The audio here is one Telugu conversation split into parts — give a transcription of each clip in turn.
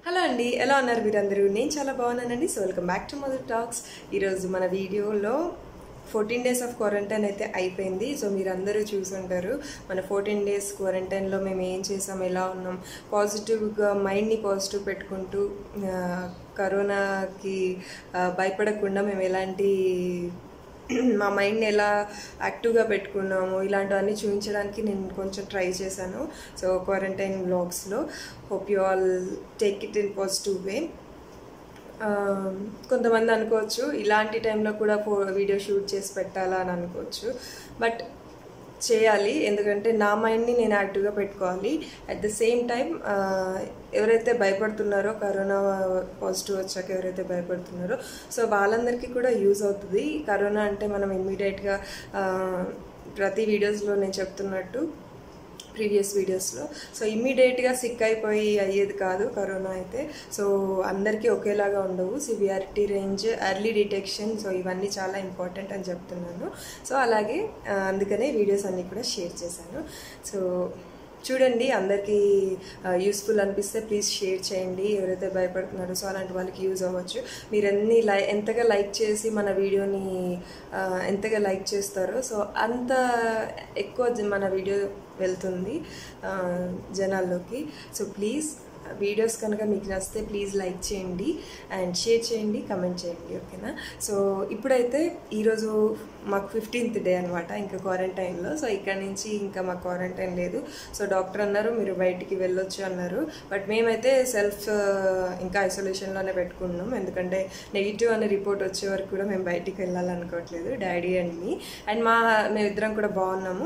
హలో అండి ఎలా ఉన్నారు మీరందరూ నేను చాలా బాగున్నానండి so welcome back to mother talks ఈరోజు మన వీడియోలో ఫోర్టీన్ డేస్ ఆఫ్ క్వారంటైన్ అయితే అయిపోయింది సో మీరు అందరూ చూసుంటారు మన ఫోర్టీన్ డేస్ క్వారంటైన్లో మేము ఏం చేసాం ఎలా ఉన్నాం పాజిటివ్గా మైండ్ని పాజిటివ్ పెట్టుకుంటూ ఆ, కరోనాకి ఆ, భయపడకుండా మేము ఎలాంటి మా మైండ్ని ఎలా యాక్టివ్గా పెట్టుకున్నాము ఇలాంటివన్నీ చూపించడానికి నేను కొంచెం ట్రై చేశాను సో క్వారంటైన్ బ్లాగ్స్లో hope you all take it in positive way కొంతమంది అనుకోవచ్చు ఇలాంటి టైంలో కూడా ఫో వీడియో షూట్ చేసి పెట్టాలా అని అనుకోవచ్చు బట్ చేయాలి ఎందుకంటే నా మైండ్ని నేను యాక్టివ్గా పెట్టుకోవాలి అట్ ద సేమ్ టైం ఎవరైతే భయపడుతున్నారో కరోనా పాజిటివ్ వచ్చాక ఎవరైతే భయపడుతున్నారో సో వాళ్ళందరికీ కూడా యూజ్ అవుతుంది కరోనా అంటే మనం ఇమ్మీడియట్గా ప్రతి వీడియోస్లో నేను చెప్తున్నట్టు ప్రీవియస్ వీడియోస్లో సో ఇమ్మీడియట్గా సిక్ అయిపోయి అయ్యేది కాదు కరోనా అయితే సో అందరికీ ఒకేలాగా ఉండవు severity range early detection so ఇవన్నీ చాలా ఇంపార్టెంట్ అని చెప్తున్నాను సో అలాగే ఆ, అందుకనే వీడియోస్ అన్నీ కూడా షేర్ చేశాను సో చూడండి అందరికీ యూస్ఫుల్ అనిపిస్తే ప్లీజ్ షేర్ చేయండి ఎవరైతే భయపడుతున్నారో సో అలాంటి వాళ్ళకి యూజ్ అవ్వచ్చు మీరు ఎన్ని లై ఎంతగా లైక్ చేసి మన వీడియోని ఆ, ఎంతగా లైక్ చేస్తారో సో అంత ఎక్కువ జ- మన వీడియో వెళ్తుంది ఆ, జనాల్లోకి సో ప్లీజ్ వీడియోస్ కనుక మీకు నచ్చితే ప్లీజ్ లైక్ చేయండి అండ్ షేర్ చేయండి కమెంట్ చేయండి ఓకేనా సో ఇప్పుడైతే ఈరోజు మాకు ఫిఫ్టీన్త్ డే అనమాట ఇంకా క్వారంటైన్లో సో ఇక్కడ నుంచి ఇంకా మాకు క్వారంటైన్ లేదు సో డాక్టర్ అన్నారు మీరు బయటికి వెళ్ళొచ్చు అన్నారు బట్ మేమైతే సెల్ఫ్ ఇంకా ఐసోలేషన్లోనే పెట్టుకున్నాం ఎందుకంటే నెగిటివ్ అనే రిపోర్ట్ వచ్చే వరకు కూడా మేము బయటికి వెళ్ళాలనుకోవట్లేదు డాడీ అండ్ మీ అండ్ మా మేమిద్దరం కూడా బాగున్నాము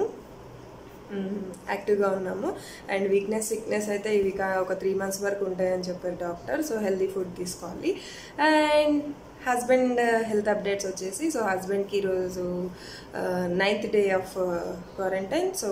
యాక్టివ్గా ఉన్నాము అండ్ వీక్నెస్ సిక్నెస్ అయితే ఇవి కా- ఒక త్రీ మంత్స్ వరకు ఉంటాయని చెప్పారు డాక్టర్ సో హెల్దీ ఫుడ్ తీసుకోవాలి అండ్ హస్బెండ్ హెల్త్ అప్డేట్స్ వచ్చేసి సో హస్బెండ్కి ఈరోజు ninth day of quarantine so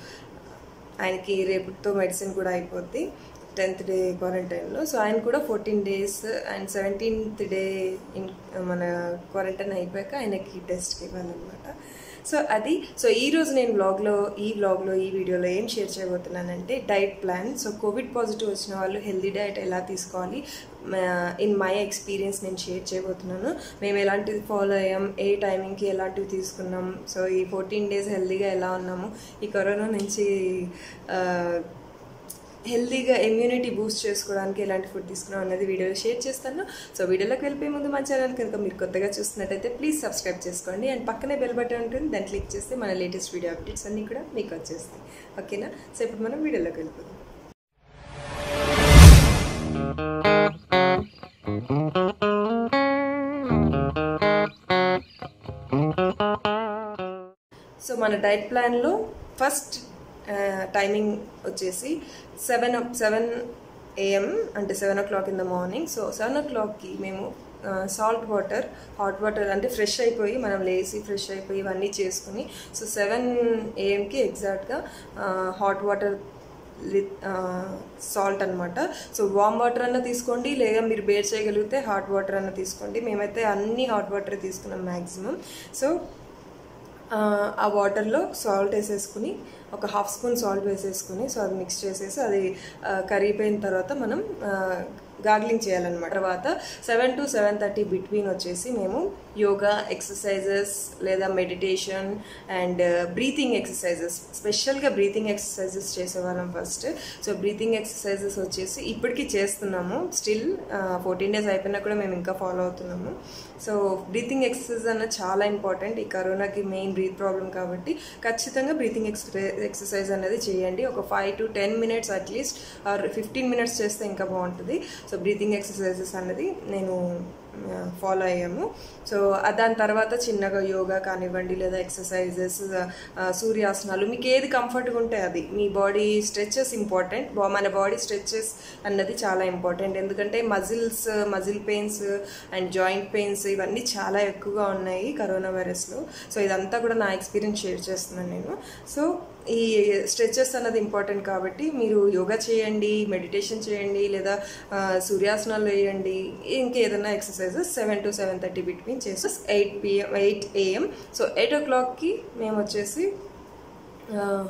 ఆయనకి రేపుతో మెడిసిన్ కూడా అయిపోద్ది టెన్త్ డే క్వారంటైన్లో సో ఆయన కూడా fourteen days and seventeenth day in మన క్వారంటైన్ అయిపోయాక ఆయనకి టెస్ట్కి ఇవ్వాలన్నమాట సో అది సో ఈ రోజు నేను బ్లాగ్లో ఈ బ్లాగ్లో ఈ వీడియోలో ఏం షేర్ చేయబోతున్నానంటే diet plan so covid positive వచ్చిన వాళ్ళు హెల్దీ డైట్ ఎలా తీసుకోవాలి ఇన్ మై ఎక్స్పీరియన్స్ నేను షేర్ చేయబోతున్నాను మేము ఎలాంటివి ఫాలో అయ్యాం ఏ టైమింగ్కి ఎలాంటివి తీసుకున్నాం సో ఈ ఫోర్టీన్ డేస్ హెల్దీగా ఎలా ఉన్నాము ఈ కరోనా నుంచి ఆ, హెల్దీగా ఇమ్యూనిటీ బూస్ట్ చేసుకోవడానికి ఎలాంటి ఫుడ్ తీసుకున్నాం అన్నది వీడియోలో షేర్ చేస్తాను సో వీడియోలోకి వెళ్ళిపోయే ముందు మన ఛానల్ కనుక మీరు కొత్తగా చూస్తున్నట్టయితే ప్లీజ్ సబ్స్క్రైబ్ చేసుకోండి అండ్ పక్కనే బెల్ బటన్ ఉంటుంది దాన్ని క్లిక్ చేస్తే మన లేటెస్ట్ వీడియో అప్డేట్స్ అన్నీ కూడా మీకు వచ్చేస్తాయి ఓకేనా సో ఇప్పుడు మనం వీడియోలోకి వెళ్ళిపోదాం సో మన డైట్ ప్లాన్లో ఫస్ట్ టైమింగ్ వచ్చేసి సెవెన్ సెవెన్ ఏఎం అంటే seven o'clock in the morning so seven ఓ క్లాక్కి మేము సాల్ట్ వాటర్ హాట్ వాటర్ అంటే ఫ్రెష్ అయిపోయి మనం లేసి ఫ్రెష్ అయిపోయి ఇవన్నీ చేసుకుని సో సెవెన్ ఏఎంకి ఎగ్జాక్ట్గా హాట్ వాటర్ సాల్ట్ అనమాట సో వామ్ వాటర్ అన్న తీసుకోండి లేదా మీరు బేర్ చేయగలిగితే హాట్ వాటర్ అన్న తీసుకోండి మేమైతే అన్ని హాట్ వాటర్ తీసుకున్నాం మ్యాక్సిమం సో ఆ, ఆ వాటర్లో సాల్ట్ వేసేసుకుని ఒక హాఫ్ స్పూన్ సాల్ట్ వేసేసుకుని సో అది మిక్స్ చేసేసి అది ఆ, కరిగిపోయిన తర్వాత మనం గార్గ్లింగ్ చేయాలన్నమాట తర్వాత seven to seven thirty between వచ్చేసి మేము యోగా ఎక్సర్సైజెస్ లేదా మెడిటేషన్ అండ్ బ్రీతింగ్ ఎక్సర్సైజెస్ స్పెషల్గా బ్రీతింగ్ ఎక్సర్సైజెస్ చేసేవాళ్ళం ఫస్ట్ సో బ్రీతింగ్ ఎక్సర్సైజెస్ వచ్చేసి ఇప్పటికీ చేస్తున్నాము స్టిల్ ఫోర్టీన్ డేస్ అయిపోయినా కూడా మేము ఇంకా ఫాలో అవుతున్నాము సో బ్రీతింగ్ ఎక్సర్సైజ్ అన్నది చాలా ఇంపార్టెంట్ ఈ కరోనాకి మెయిన్ బ్రీత్ ప్రాబ్లం కాబట్టి ఖచ్చితంగా బ్రీతింగ్ ఎక్సర్సైజ్ అనేది చేయండి ఒక five to ten minutes at least or fifteen minutes చేస్తే ఇంకా బాగుంటుంది సో బ్రీతింగ్ ఎక్సర్సైజెస్ అన్నది నేను ఫాలో అయ్యాము సో ఆ దాని తర్వాత చిన్నగా యోగా కానివ్వండి లేదా ఎక్సర్సైజెస్ సూర్యాసనాలు మీకు ఏది కంఫర్ట్గా ఉంటే అది మీ బాడీ స్ట్రెచెస్ ఇంపార్టెంట్ మన బాడీ స్ట్రెచెస్ అన్నది చాలా ఇంపార్టెంట్ ఎందుకంటే muscles muscle pains and joint pains ఇవన్నీ చాలా ఎక్కువగా ఉన్నాయి కరోనా వైరస్లో సో ఇదంతా కూడా నా ఎక్స్పీరియన్స్ షేర్ చేస్తున్నాను నేను సో ఈ స్ట్రెచెస్ అన్నది ఇంపార్టెంట్ కాబట్టి మీరు యోగా చేయండి మెడిటేషన్ చేయండి లేదా ఆ, సూర్యాసనాలు వేయండి ఇంకేదైనా exercises seven to seven thirty between చేసి eight PM eight AM so eight ఓ క్లాక్కి మేము వచ్చేసి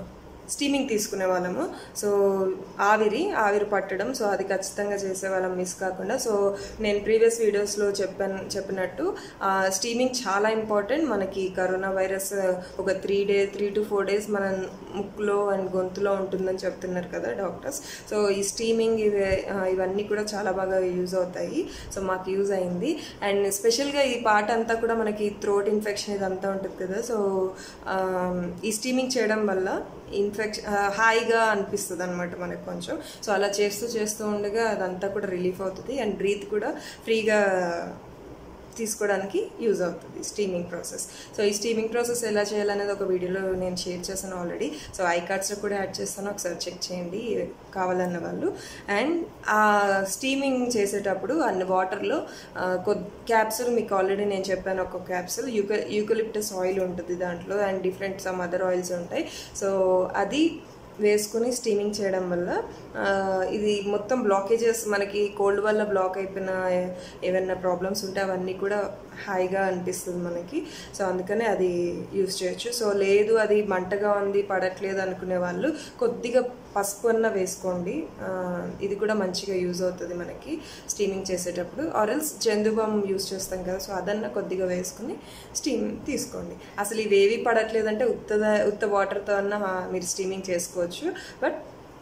స్టీమింగ్ తీసుకునే వాళ్ళము సో ఆవిరి ఆవిరి పట్టడం సో అది ఖచ్చితంగా చేసేవాళ్ళం మిస్ కాకుండా సో నేను ప్రీవియస్ వీడియోస్లో చెప్పాను చెప్పినట్టు స్టీమింగ్ చాలా ఇంపార్టెంట్ మనకి కరోనా వైరస్ ఒక three day three to four days మన ముక్కులో అండ్ గొంతులో ఉంటుందని చెప్తున్నారు కదా డాక్టర్స్ సో ఈ స్టీమింగ్ ఇవి ఆ, ఇవన్నీ కూడా చాలా బాగా యూజ్ అవుతాయి సో మాకు యూజ్ అయింది అండ్ స్పెషల్గా ఈ పార్ట్ అంతా కూడా మనకి థ్రోట్ ఇన్ఫెక్షన్ ఇదంతా ఉంటుంది కదా సో ఆ, ఈ స్టీమింగ్ చేయడం వల్ల ఇన్ఫెక్షన్ హాయిగా అనిపిస్తుంది అనమాట మనకు కొంచెం సో అలా చేస్తూ చేస్తూ ఉండగా అదంతా కూడా రిలీఫ్ అవుతుంది అండ్ బ్రీత్ కూడా ఫ్రీగా తీసుకోవడానికి యూజ్ అవుతుంది స్టీమింగ్ ప్రాసెస్ సో ఈ స్టీమింగ్ ప్రాసెస్ ఎలా చేయాలనేది ఒక వీడియోలో నేను షేర్ చేశాను ఆల్రెడీ సో ఐ కార్డ్స్లో కూడా యాడ్ చేస్తాను ఒకసారి చెక్ చేయండి కావాలన్న వాళ్ళు అండ్ ఆ స్టీమింగ్ చేసేటప్పుడు అన్ని వాటర్లో కొద్ది క్యాప్సూల్ మీకు ఆల్రెడీ నేను చెప్పాను ఒక క్యాప్సూల్ యూక యూకలిప్టస్ ఆయిల్ ఉంటుంది దాంట్లో and different some other oils ఉంటాయి సో అది వేసుకుని స్టీమింగ్ చేయడం వల్ల ఆ, ఇది మొత్తం బ్లాకేజెస్ మనకి కోల్డ్ వల్ల బ్లాక్ అయిపోయిన ఏ- ఏవైనా ప్రాబ్లమ్స్ ఉంటే అవన్నీ కూడా హాయిగా అనిపిస్తుంది మనకి సో అందుకనే అది యూస్ చేయొచ్చు సో లేదు అది మంటగా ఉంది పడట్లేదు అనుకునే వాళ్ళు కొద్దిగా పసుపు అన్న వేసుకోండి ఆ, ఇది కూడా మంచిగా యూజ్ అవుతుంది మనకి స్టీమింగ్ చేసేటప్పుడు ఆరల్స్ జందుబాం యూజ్ చేస్తాం కదా సో అదన్న కొద్దిగా వేసుకుని స్టీమ్ తీసుకోండి అసలు ఇవేవి పడట్లేదంటే ఉత్తద ఉత్త వాటర్తో అన్న ఆ, మీరు స్టీమింగ్ చేసుకోవచ్చు బట్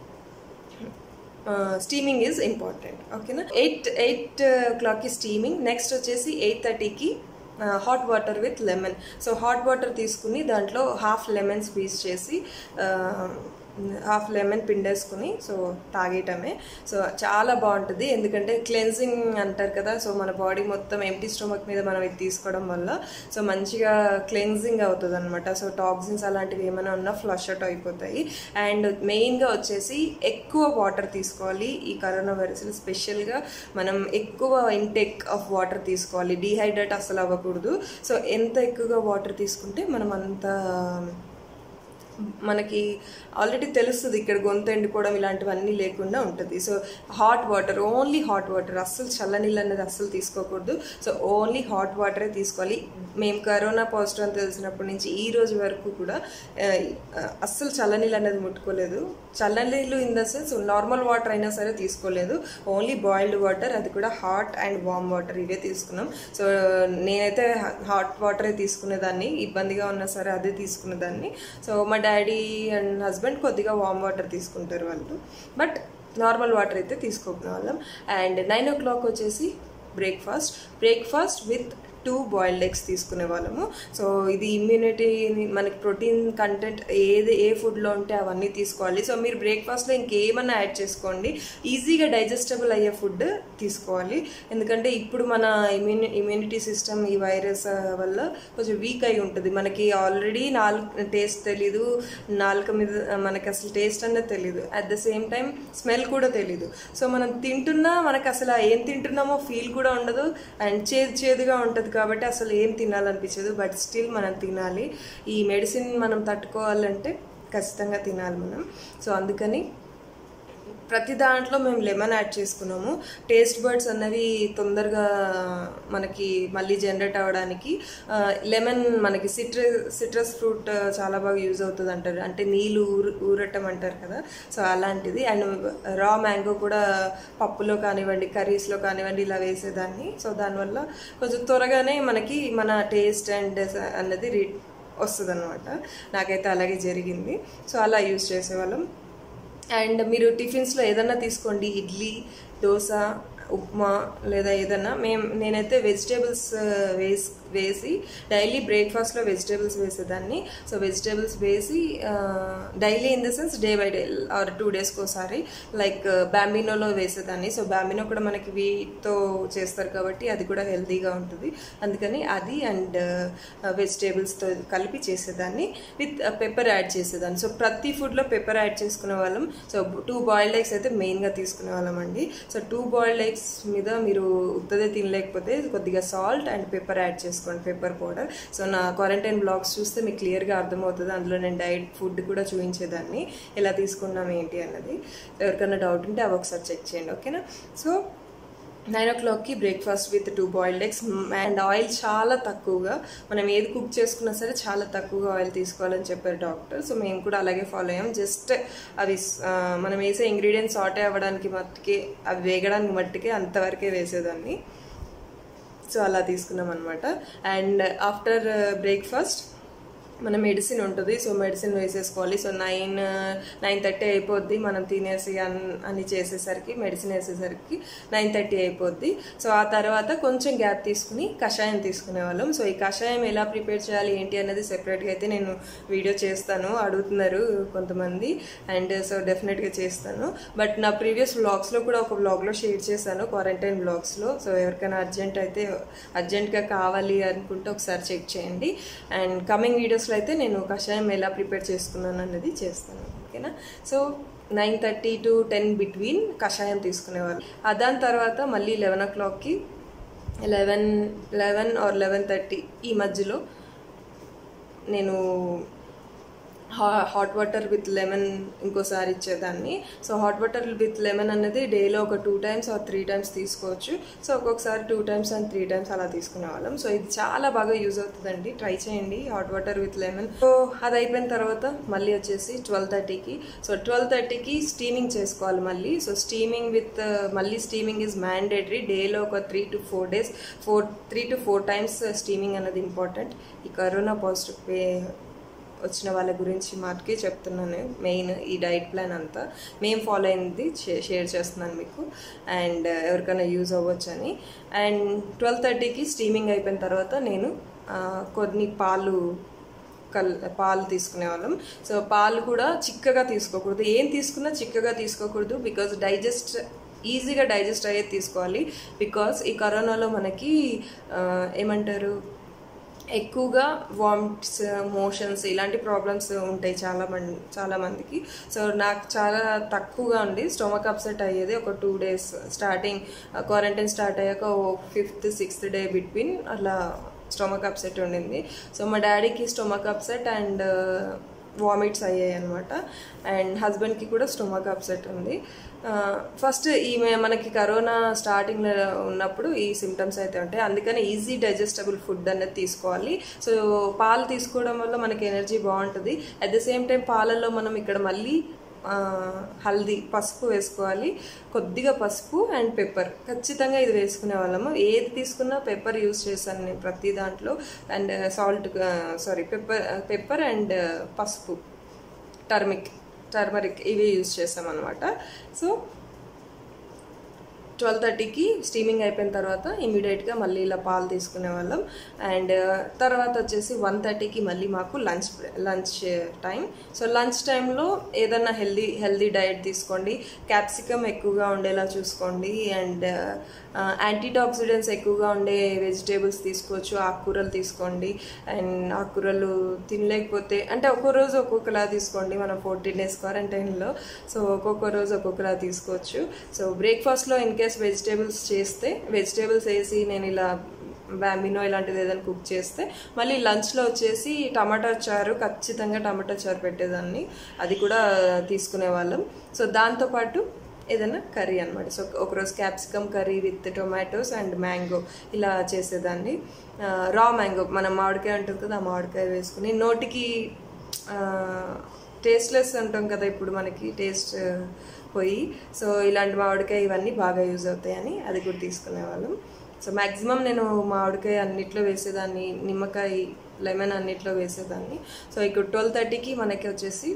స్టీమింగ్ ఈజ్ ఇంపార్టెంట్ ఓకేనా ఎయిట్ ఎయిట్ క్లాక్కి స్టీమింగ్ నెక్స్ట్ వచ్చేసి ఎయిట్ థర్టీకి hot water with lemon so hot water తీసుకుని దాంట్లో హాఫ్ లెమన్ స్క్వీజ్ చేసి హాఫ్ లెమన్ పిండేసుకుని సో తాగేయటమే సో చాలా బాగుంటుంది ఎందుకంటే క్లెన్జింగ్ అంటారు కదా సో మన బాడీ మొత్తం ఎంటీ స్టొమక్ మీద మనం ఇది తీసుకోవడం వల్ల సో మంచిగా క్లెన్జింగ్ అవుతుంది అనమాట సో టాక్సిన్స్ అలాంటివి ఏమైనా ఉన్నా ఫ్లష్ అవుట్ అయిపోతాయి అండ్ మెయిన్గా వచ్చేసి ఎక్కువ వాటర్ తీసుకోవాలి ఈ కరోనా వైరస్లో స్పెషల్గా మనం ఎక్కువ ఇంటేక్ ఆఫ్ వాటర్ తీసుకోవాలి డీహైడ్రేట్ అసలు అవ్వకూడదు సో ఎంత ఎక్కువగా వాటర్ తీసుకుంటే మనం అంత మనకి ఆల్రెడీ తెలుస్తుంది ఇక్కడ గొంతు ఎండిపోవడం ఇలాంటివన్నీ లేకుండా ఉంటుంది so hot water only hot water అస్సలు చల్లనీళ్ళు అనేది అస్సలు తీసుకోకూడదు సో ఓన్లీ హాట్ వాటరే తీసుకోవాలి మేము కరోనా పాజిటివ్ అని తెలిసినప్పటి నుంచి ఈ రోజు వరకు కూడా ఆ, అస్సలు చల్లనీళ్ళు అనేది ముట్టుకోలేదు చల్లనీళ్ళు in the sense normal water అయినా సరే తీసుకోలేదు ఓన్లీ బాయిల్డ్ వాటర్ అది కూడా హాట్ అండ్ వామ్ వాటర్ ఇవే తీసుకున్నాం సో నేనైతే హాట్ వాటరే తీసుకునేదాన్ని ఇబ్బందిగా ఉన్నా సరే అదే తీసుకునేదాన్ని సో మా డాడీ అండ్ హస్బెండ్ కొద్దిగా వామ్ వాటర్ తీసుకుంటారు వాళ్ళు బట్ నార్మల్ వాటర్ అయితే తీసుకోకునే వాళ్ళం అండ్ నైన్ ఓ క్లాక్ వచ్చేసి breakfast breakfast with two boiled eggs తీసుకునే వాళ్ళము సో ఇది ఇమ్యూనిటీ మనకి ప్రోటీన్ కంటెంట్ ఏది ఏ ఫుడ్లో ఉంటే అవన్నీ తీసుకోవాలి సో మీరు బ్రేక్ఫాస్ట్లో ఇంకేమన్నా యాడ్ చేసుకోండి ఈజీగా డైజెస్టబుల్ అయ్యే ఫుడ్ తీసుకోవాలి ఎందుకంటే ఇప్పుడు మన ఇమ్యూని ఇమ్యూనిటీ సిస్టమ్ ఈ వైరస్ వల్ల కొంచెం వీక్ అయి ఉంటుంది మనకి ఆల్రెడీ నాలుగు టేస్ట్ తెలీదు నాలుక మీద మనకి అసలు టేస్ట్ అనేది తెలీదు at the same time smell కూడా తెలీదు సో మనం తింటున్నా మనకు అసలు ఆ ఏం తింటున్నామో ఫీల్ కూడా ఉండదు అండ్ చేదు చేదుగా ఉంటుంది కాబట్టి అసలు ఏం తినాలనిపించదు బట్ స్టిల్ మనం తినాలి ఈ మెడిసిన్ మనం తట్టుకోవాలంటే ఖచ్చితంగా తినాలి మనం సో అందుకని ప్రతి దాంట్లో మేము లెమన్ యాడ్ చేసుకున్నాము టేస్ట్ బర్డ్స్ అన్నవి తొందరగా మనకి మళ్ళీ జనరేట్ అవ్వడానికి లెమన్ మనకి సిట్రస్ సిట్రస్ ఫ్రూట్ చాలా బాగా యూజ్ అవుతుంది అంటారు అంటే నీళ్ళు ఊరు ఊరటం అంటారు కదా సో అలాంటిది అండ్ రా మ్యాంగో కూడా పప్పులో కానివ్వండి కర్రీస్లో కానివ్వండి ఇలా వేసేదాన్ని సో దానివల్ల కొంచెం త్వరగానే మనకి మన టేస్ట్ అండ్ అన్నది రీ వస్తుంది అనమాట నాకైతే అలాగే జరిగింది సో అలా యూజ్ చేసేవాళ్ళం అండ్ మీరు టిఫిన్స్లో ఏదన్నా తీసుకోండి ఇడ్లీ దోశ ఉప్మా లేదా ఏదన్నా మేము నేనైతే వెజిటేబుల్స్ వేసి వేసి డైలీ బ్రేక్ఫాస్ట్లో వెజిటేబుల్స్ వేసేదాన్ని సో వెజిటేబుల్స్ వేసి daily in the sense day by day or two డేస్కి ఒకసారి లైక్ బ్యాంబినోలో వేసేదాన్ని సో బ్యాంబినో కూడా మనకి వీటితో చేస్తారు కాబట్టి అది కూడా హెల్తీగా ఉంటుంది అందుకని అది అండ్ వెజిటేబుల్స్తో కలిపి చేసేదాన్ని విత్ పెప్పర్ యాడ్ చేసేదాన్ని సో ప్రతి ఫుడ్లో పెప్పర్ యాడ్ చేసుకునే వాళ్ళం సో టూ బాయిల్డ్ ఎగ్స్ అయితే మెయిన్గా తీసుకునే వాళ్ళం అండి సో టూ బాయిల్డ్ ఎగ్స్ మీద మీరు ఉత్తదే తినలేకపోతే కొద్దిగా సాల్ట్ అండ్ పెప్పర్ యాడ్ చేసుకోండి పెప్పర్ పౌడర్ సో నా క్వారంటైన్ బ్లాగ్స్ చూస్తే మీకు క్లియర్గా అర్థమవుతుంది అందులో నేను డైట్ ఫుడ్ కూడా చూపించేదాన్ని ఎలా తీసుకున్నాం ఏంటి అన్నది ఎవరికైనా డౌట్ ఉంటే అవి ఒకసారి చెక్ చేయండి ఓకేనా సో నైన్ ఓ క్లాక్కి breakfast with two boiled eggs and oil చాలా తక్కువగా మనం ఏది కుక్ చేసుకున్నా సరే చాలా తక్కువగా ఆయిల్ తీసుకోవాలని చెప్పారు డాక్టర్ సో మేము కూడా అలాగే ఫాలో అయ్యాం జస్ట్ అవి ఆ, మనం వేసే ఇంగ్రీడియంట్స్ సాటే అవ్వడానికి మట్టుకే అవి వేగడానికి మట్టుకే అంతవరకే వేసేదాన్ని సో అలా తీసుకున్నాం అనమాట అండ్ ఆఫ్టర్ బ్రేక్ఫాస్ట్ మన మెడిసిన్ ఉంటుంది సో మెడిసిన్ వేసేసుకోవాలి సో నైన్ నైన్ థర్టీ అయిపోద్ది మనం తినేసి అన్- అని చేసేసరికి మెడిసిన్ వేసేసరికి నైన్ థర్టీ అయిపోద్ది సో ఆ తర్వాత కొంచెం గ్యాప్ తీసుకుని కషాయం తీసుకునే వాళ్ళం సో ఈ కషాయం ఎలా ప్రిపేర్ చేయాలి ఏంటి అనేది సెపరేట్గా అయితే నేను వీడియో చేస్తాను అడుగుతున్నారు కొంతమంది అండ్ సో డెఫినెట్గా చేస్తాను బట్ నా ప్రీవియస్ వ్లాగ్స్లో కూడా ఒక వ్లాగ్లో షేర్ చేశాను క్వారంటైన్ వ్లాగ్స్లో సో ఎవరికైనా అర్జెంట్ అయితే అర్జెంట్గా కావాలి అనుకుంటే ఒకసారి చెక్ చేయండి అండ్ కమింగ్ వీడియోస్లో అయితే నేను కషాయం ఎలా ప్రిపేర్ చేసుకున్నాను అనేది చేస్తాను ఓకేనా so nine thirty to ten between కషాయం తీసుకునేవాళ్ళు ఆ దాని తర్వాత మళ్ళీ లెవెన్ ఓ క్లాక్కి eleven eleven or eleven thirty ఈ మధ్యలో నేను హా- హాట్ వాటర్ విత్ లెమన్ ఇంకోసారి ఇచ్చేదాన్ని so hot water with lemon అనేది డేలో ఒక two times or three times తీసుకోవచ్చు సో ఒక్కొక్కసారి two times and three times అలా తీసుకునే వాళ్ళం సో ఇది చాలా బాగా యూజ్ అవుతుందండి ట్రై చేయండి hot water with lemon so అది అయిపోయిన తర్వాత మళ్ళీ వచ్చేసి ట్వెల్వ్ థర్టీకి సో ట్వెల్వ్ థర్టీకి స్టీమింగ్ చేసుకోవాలి మళ్ళీ సో స్టీమింగ్ విత్ మళ్ళీ స్టీమింగ్ ఈజ్ మ్యాండేటరీ డేలో ఒక three to four days four three to four times steaming అనేది ఇంపార్టెంట్ ఈ కరోనా పాజిటివ్ వచ్చిన వాళ్ళ గురించి మాటకి చెప్తున్నాను మెయిన్ ఈ డైట్ ప్లాన్ అంతా మేము ఫాలో అయింది షే- షేర్ చేస్తున్నాను మీకు అండ్ ఎవరికైనా యూజ్ అవ్వచ్చు అని అండ్ ట్వెల్వ్ థర్టీకి స్టీమింగ్ అయిపోయిన తర్వాత నేను ఆ, కొన్ని పాలు కల్ పాలు తీసుకునే వాళ్ళం సో పాలు కూడా చిక్కగా తీసుకోకూడదు ఏం తీసుకున్నా చిక్కగా తీసుకోకూడదు బికాజ్ డైజెస్ట్ ఈజీగా డైజెస్ట్ అయ్యేది తీసుకోవాలి బికాస్ ఈ కరోనాలో మనకి ఆ, ఏమంటారు ఎక్కువగా వామిట్స్ మోషన్స్ ఇలాంటి ప్రాబ్లమ్స్ ఉంటాయి చాలా మంది చాలా మందికి సో నాకు చాలా తక్కువగా ఉంది స్టొమక్ అప్సెట్ అయ్యేది ఒక two days starting quarantine start అయ్యాక ఫిఫ్త్ సిక్స్త్ డే బిట్వీన్ అలా స్టొమక్ అప్సెట్ ఉండింది సో మా డాడీకి స్టొమక్ అప్సెట్ అండ్ వామిట్స్ అయ్యాయి అనమాట అండ్ హస్బెండ్కి కూడా స్టొమక్ అప్సెట్ ఉంది ఫస్ట్ ఈమె మనకి కరోనా స్టార్టింగ్లో ఉన్నప్పుడు ఈ సిమ్టమ్స్ అయితే ఉంటాయి అందుకని ఈజీ డైజెస్టబుల్ ఫుడ్ అనేది తీసుకోవాలి సో పాలు తీసుకోవడం వల్ల మనకి ఎనర్జీ బాగుంటుంది అట్ ద సేమ్ టైం పాలల్లో మనం ఇక్కడ మళ్ళీ ఆ, హల్దీ పసుపు వేసుకోవాలి కొద్దిగా పసుపు అండ్ పెప్పర్ ఖచ్చితంగా ఇది వేసుకునే వాళ్ళము ఏది తీసుకున్నా పెప్పర్ యూస్ చేశాను నేను ప్రతి దాంట్లో and salt sorry pepper pepper and పసుపు టర్మిక్ టర్మరిక్ ఇవి యూజ్ చేస్తాం అనమాట సో ట్వెల్వ్ థర్టీకి స్టీమింగ్ అయిపోయిన తర్వాత ఇమీడియట్గా మళ్ళీ ఇలా పాలు తీసుకునే వాళ్ళం అండ్ తర్వాత వచ్చేసి వన్ థర్టీకి మళ్ళీ మాకు lunch lunch time so lunch టైంలో ఏదన్నా హెల్దీ హెల్దీ డయట్ తీసుకోండి క్యాప్సికమ్ ఎక్కువగా ఉండేలా చూసుకోండి అండ్ యాంటీటాక్సిడెంట్స్ ఎక్కువగా ఉండే వెజిటేబుల్స్ తీసుకోవచ్చు ఆకుకూరలు తీసుకోండి అండ్ ఆకుకూరలు తినలేకపోతే అంటే ఒక్కో రోజు ఒక్కొక్కలా తీసుకోండి మనం ఫోర్టీన్ డేస్ క్వారంటైన్లో సో ఒక్కొక్క రోజు ఒక్కొక్కలా తీసుకోవచ్చు సో బ్రేక్ఫాస్ట్లో ఇన్ కేస్ వెజిటేబుల్స్ చేస్తే వెజిటేబుల్స్ వేసి నేను ఇలా బ్యాంబినో ఇలాంటిది ఏదైనా కుక్ చేస్తే మళ్ళీ లంచ్లో వచ్చేసి టమాటా చారు ఖచ్చితంగా టమాటా చారు పెట్టేదాన్ని అది కూడా తీసుకునే వాళ్ళం సో దాంతోపాటు ఏదైనా కర్రీ అనమాట సో ఒకరోజు capsicum curry with tomatoes and mango ఇలా చేసేదాన్ని రా మ్యాంగో మనం మామిడికాయ ఉంటుంది కదా ఆ మామిడికాయ వేసుకుని నోటికి టేస్ట్లెస్ ఉంటాం కదా ఇప్పుడు మనకి టేస్ట్ పోయి సో ఇలాంటి మామిడికాయ ఇవన్నీ బాగా యూజ్ అవుతాయని అది కూడా తీసుకునేవాళ్ళం సో మ్యాక్సిమం నేను మామిడికాయ అన్నిట్లో వేసేదాన్ని నిమ్మకాయ లెమన్ అన్నిట్లో వేసేదాన్ని సో ఇక్కడ ట్వెల్వ్ థర్టీకి మనకి వచ్చేసి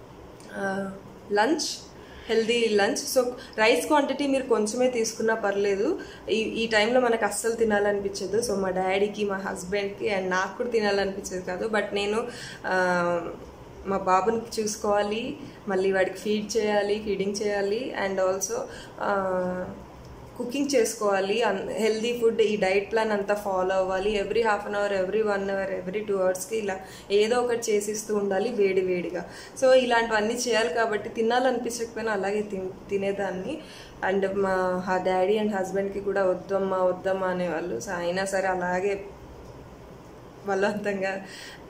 lunch healthy lunch so rice quantity మీరు కొంచెమే తీసుకున్నా పర్లేదు ఈ ఈ టైంలో మనకు అస్సలు తినాలనిపించదు సో మా డాడీకి మా హస్బెండ్కి అండ్ నాకు కూడా తినాలనిపించేది కాదు బట్ నేను ఆ, మా బాబుని చూసుకోవాలి మళ్ళీ వాడికి ఫీడ్ చేయాలి ఫీడింగ్ చేయాలి అండ్ ఆల్సో కుకింగ్ చేసుకోవాలి హెల్దీ ఫుడ్ ఈ డైట్ ప్లాన్ అంతా ఫాలో అవ్వాలి every half an hour every one hour every two అవర్స్కి ఇలా ఏదో ఒకటి చేసిస్తూ ఉండాలి వేడి వేడిగా సో ఇలాంటివన్నీ చేయాలి కాబట్టి తినాలనిపించకపోయినా అలాగే తిన్ తినేదాన్ని అండ్ మా డాడీ అండ్ హస్బెండ్కి కూడా వద్దమ్మా వద్దమ్మా అనేవాళ్ళు సో అయినా సరే అలాగే బలవంతంగా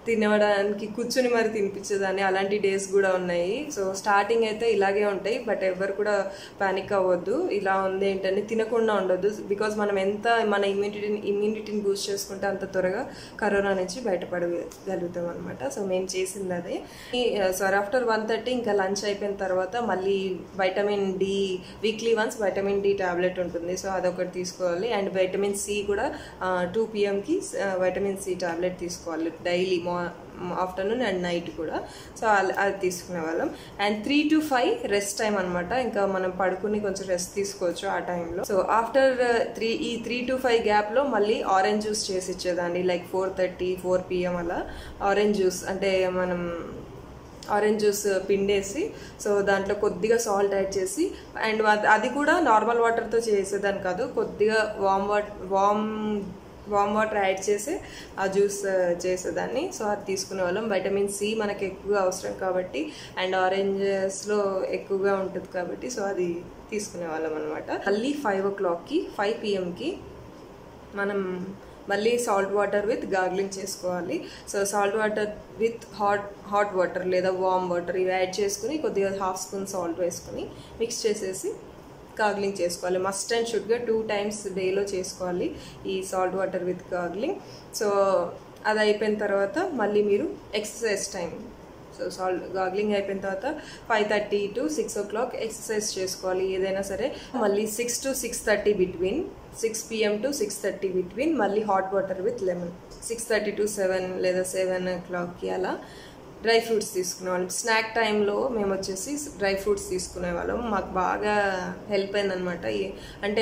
తినడానికి కూర్చుని మరి తినిపించేదాన్ని అలాంటి డేస్ కూడా ఉన్నాయి సో స్టార్టింగ్ అయితే ఇలాగే ఉంటాయి బట్ ఎవరు కూడా పానిక్ అవ్వద్దు ఇలా ఉంది ఏంటని తినకుండా ఉండొద్దు బికాజ్ మనం ఎంత మన ఇమ్యూనిటీని ఇమ్యూనిటీని బూస్ట్ చేసుకుంటే అంత త్వరగా కరోనా నుంచి బయటపడగలుగుతాం అనమాట సో మేము చేసింది అదే సార్ ఆఫ్టర్ వన్ థర్టీ ఇంకా లంచ్ అయిపోయిన తర్వాత మళ్ళీ vitamin D weekly once vitamin D tablet ఉంటుంది సో అదొకటి తీసుకోవాలి అండ్ వైటమిన్ సి కూడా టూ పిఎంకి వైటమిన్ సి టాబ్లెట్ తీసుకోవాలి డైలీ మా ఆఫ్టర్నూన్ అండ్ నైట్ కూడా సో అది తీసుకునే వాళ్ళం and three to five rest time అనమాట ఇంకా మనం పడుకుని కొంచెం రెస్ట్ తీసుకోవచ్చు ఆ టైంలో సో ఆఫ్టర్ త్రీ ఈ త్రీ టు ఫైవ్ గ్యాప్లో మళ్ళీ ఆరెంజ్ జ్యూస్ చేసి ఇచ్చేదాన్ని like four thirty four PM అలా ఆరెంజ్ జ్యూస్ అంటే మనం ఆరెంజ్ జ్యూస్ పిండేసి సో దాంట్లో కొద్దిగా సాల్ట్ యాడ్ చేసి అండ్ అది కూడా నార్మల్ వాటర్తో చేసేదాన్ని కాదు కొద్దిగా warm water warm warm water add చేసి ఆ జ్యూస్ చేసేదాన్ని సో అది తీసుకునే వాళ్ళం వైటమిన్ సి మనకి ఎక్కువగా అవసరం కాబట్టి అండ్ ఆరెంజెస్లో ఎక్కువగా ఉంటుంది కాబట్టి సో అది తీసుకునే వాళ్ళం అనమాట మళ్ళీ ఫైవ్ ఓ క్లాక్కి ఫైవ్ పిఎంకి మనం మళ్ళీ సాల్ట్ వాటర్ విత్ గార్గ్లింగ్ చేసుకోవాలి so salt water with hot hot water లేదా వామ్ వాటర్ ఇవి యాడ్ చేసుకుని కొద్దిగా హాఫ్ స్పూన్ సాల్ట్ వేసుకుని మిక్స్ చేసేసి గార్గ్లింగ్ చేసుకోవాలి మస్ట్ అండ్ షుడ్గా టూ టైమ్స్ డేలో చేసుకోవాలి ఈ salt water with gargling so అది అయిపోయిన తర్వాత మళ్ళీ మీరు exercise time so salt gargling అయిపోయిన తర్వాత five thirty to six o'clock exercise చేసుకోవాలి ఏదైనా సరే మళ్ళీ six to six thirty between six PM to six thirty between మళ్ళీ hot water with lemon six thirty to seven లేదా సెవెన్ ఓ క్లాక్కి అలా డ్రై ఫ్రూట్స్ తీసుకునేవాళ్ళం స్నాక్ టైంలో మేము వచ్చేసి డ్రై ఫ్రూట్స్ తీసుకునేవాళ్ళం మాకు బాగా హెల్ప్ అయిందనమాట అంటే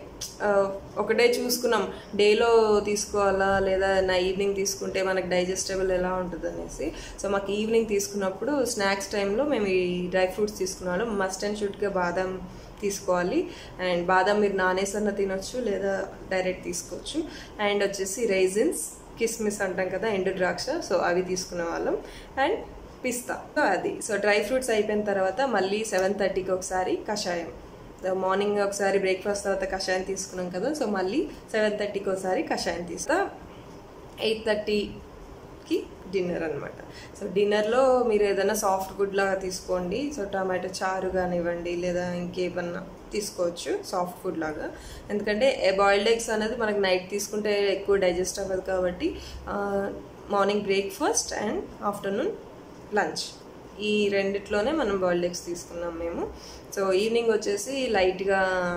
ఒకటే చూసుకున్నాం డేలో తీసుకోవాలా లేదా నా ఈవినింగ్ తీసుకుంటే మనకి డైజెస్టబుల్ ఎలా ఉంటుంది అనేసి సో మాకు ఈవినింగ్ తీసుకున్నప్పుడు స్నాక్స్ టైంలో మేము ఈ డ్రై ఫ్రూట్స్ తీసుకునేవాళ్ళం మస్ట్ అండ్ షుడ్గా బాదం తీసుకోవాలి అండ్ బాదం మీరు నానేసన్న తినొచ్చు లేదా డైరెక్ట్ తీసుకోవచ్చు అండ్ వచ్చేసి రైజిన్స్ కిస్మిస్ అంటాం కదా ఎండు ద్రాక్ష సో అవి తీసుకునే వాళ్ళం అండ్ పిస్తా సో అది సో డ్రై ఫ్రూట్స్ అయిపోయిన తర్వాత మళ్ళీ సెవెన్ థర్టీకి ఒకసారి కషాయం మార్నింగ్ ఒకసారి బ్రేక్ఫాస్ట్ తర్వాత కషాయం తీసుకున్నాం కదా సో మళ్ళీ సెవెన్ థర్టీకి ఒకసారి కషాయం తీస్తా ఎయిట్ థర్టీకి డిన్నర్ అనమాట సో డిన్నర్లో మీరు ఏదైనా సాఫ్ట్ ఫుడ్ లాగా తీసుకోండి సో టమాటో చారు కానివ్వండి లేదా ఇంకేమన్నా తీసుకోవచ్చు సాఫ్ట్ ఫుడ్ లాగా ఎందుకంటే బాయిల్డ్ ఎగ్స్ అనేది మనకి నైట్ తీసుకుంటే ఎక్కువ డైజెస్ట్ అవ్వదు కాబట్టి morning breakfast and afternoon lunch ఈ రెండిట్లోనే మనం బాయిల్డ్ ఎగ్స్ తీసుకున్నాం మేము సో ఈవినింగ్ వచ్చేసి లైట్గా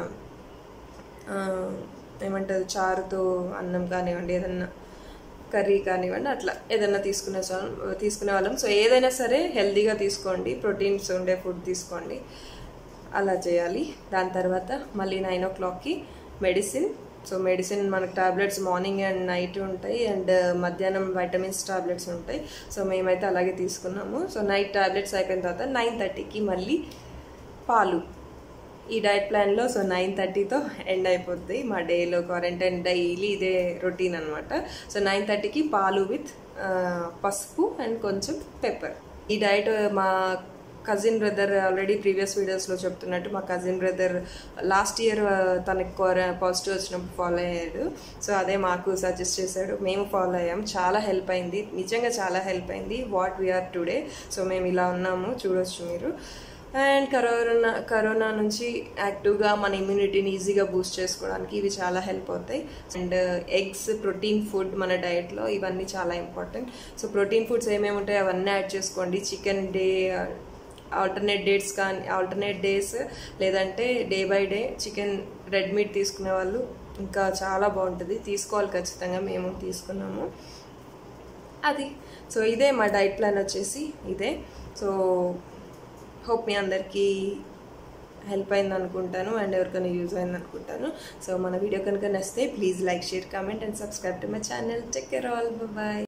ఏమంటారు చారుతో అన్నం కానివ్వండి ఏదన్నా కర్రీ కానివ్వండి అట్లా ఏదైనా తీసుకునే తీసుకునే వాళ్ళం సో ఏదైనా సరే హెల్తీగా తీసుకోండి ప్రోటీన్స్ ఉండే ఫుడ్ తీసుకోండి అలా చేయాలి దాని తర్వాత మళ్ళీ నైన్ ఓ క్లాక్కి మెడిసిన్ సో మెడిసిన్ మనకు టాబ్లెట్స్ మార్నింగ్ అండ్ నైట్ ఉంటాయి అండ్ మధ్యాహ్నం వైటమిన్స్ టాబ్లెట్స్ ఉంటాయి సో మేమైతే అలాగే తీసుకున్నాము సో నైట్ టాబ్లెట్స్ అయిపోయిన తర్వాత నైన్ థర్టీకి మళ్ళీ పాలు ఈ డైట్ ప్లాన్లో సో నైన్ థర్టీతో ఎండ్ అయిపోద్ది మా డేలో క్వారంటైన్ డైలీ ఇదే రొటీన్ అనమాట సో నైన్ థర్టీకి పాలు విత్ పసుపు అండ్ కొంచెం పెప్పర్ ఈ డైట్ మా కజిన్ బ్రదర్ ఆల్రెడీ ప్రీవియస్ వీడియోస్లో చెప్తున్నట్టు మా కజిన్ బ్రదర్ లాస్ట్ ఇయర్ తనకి పాజిటివ్ వచ్చినప్పుడు ఫాలో అయ్యాడు సో అదే మాకు సజెస్ట్ చేశాడు మేము ఫాలో అయ్యాం చాలా హెల్ప్ అయింది నిజంగా చాలా హెల్ప్ అయింది వాట్ వీఆర్ టుడే సో మేము ఇలా ఉన్నాము చూడొచ్చు మీరు అండ్ కరోనా కరోనా నుంచి యాక్టివ్గా మన ఇమ్యూనిటీని ఈజీగా బూస్ట్ చేసుకోవడానికి ఇవి చాలా హెల్ప్ అవుతాయి అండ్ ఎగ్స్ ప్రోటీన్ ఫుడ్ మన డయట్లో ఇవన్నీ చాలా ఇంపార్టెంట్ సో ప్రోటీన్ ఫుడ్స్ ఏమేమి ఉంటాయి అవన్నీ యాడ్ చేసుకోండి చికెన్ డే ఆల్టర్నేట్ డేట్స్ కానీ ఆల్టర్నేట్ డేస్ లేదంటే day by day chicken red meat తీసుకునే వాళ్ళు ఇంకా చాలా బాగుంటుంది తీసుకోవాలి ఖచ్చితంగా మేము తీసుకున్నాము అది సో ఇదే మా డైట్ ప్లాన్ వచ్చేసి ఇదే సో హోప్ మీ అందరికీ హెల్ప్ అయింది అనుకుంటాను అండ్ ఎవరికైనా యూజ్ అయింది అనుకుంటాను సో మన వీడియో కనుక నచ్చితే please like share comment and subscribe to my channel take care all bye